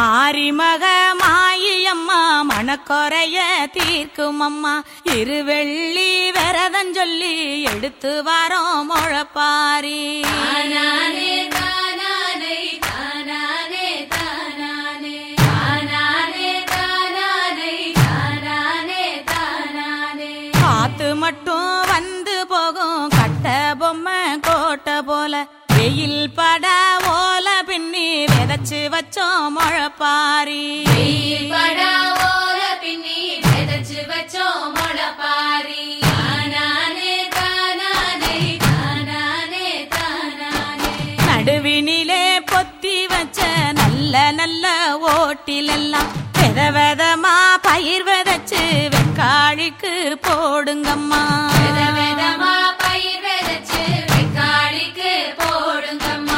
மாரிமக மாயம்மா மணக்கொறைய தீர்க்கும் அம்மா இருவெள்ளி விரதம் சொல்லி எடுத்து வரோம் முழப்பாரி தானானே தானானே தானானே தானானே தானானே தானானே தானானே தானானே காத்து மட்டும் வந்து போகும் கட்ட பொம்மை கோட்டை போல வெயில் பட ஓல பின்னி விதைச்சு வச்சோம் முழப்பாரி வெயில் படா ஓல பின்னி விதைச்சு வச்சோம் முளைப்பாரி தானானே தானானே தானானே தானானே நடுவினிலே பொத்தி வச்ச நல்ல நல்ல ஓட்டிலெல்லாம் வித விதமா பயிர் விதைச்சு வெக்காளிக்கு போடுங்கம்மா வித விதமா பயிர் விதைச்சு வெக்காளிக்கு போடுங்கம்மா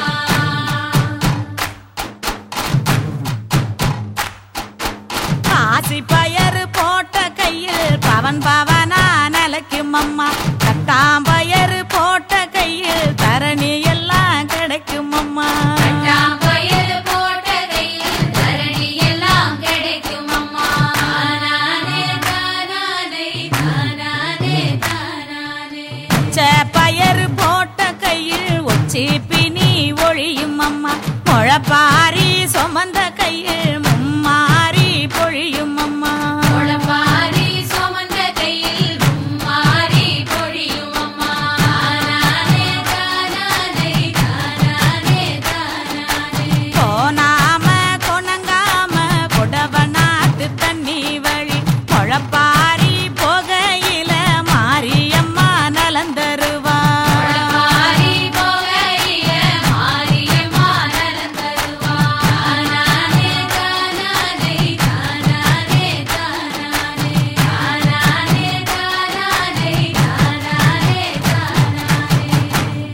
காசி பயறு போட்ட கையில் பவன் பவனா நிலைக்கும் அம்மா கட்டாம்பயறு போட்ட கையில் தரணி எல்லாம் கிடைக்கும் அம்மா கட்டாம் பயிர் போட்ட கையில் தரணி எல்லாம் கிடைக்கும் அம்மா தானானே தானானே தானானே தானானே பச்சை பயறு போட்ட கையில் ஒச்சி பினி ஒழியும் அம்மா முழப்பாரி சுமந்த கையில் மும்மாரி பொழியும் அம்மா முளைப்பாரி சுமந்த கையில் மும்மாரி பொழியும் அம்மா தானானே தானானே தானானே தானானே போனாம கொணங்காம புடவனாத்து தண்ணி வழி முழப்பாரி போகையில மாரியம்மா நலந்தருவா மாறி போகையில மாரியம்மா நலம் தருவா. தானானே, தானானே, தானானே, தானானே. தானானே, தானானே, தானானே, தானானே.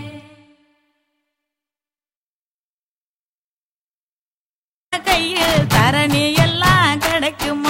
கையில் தரணி எல்லாம் கிடைக்கும்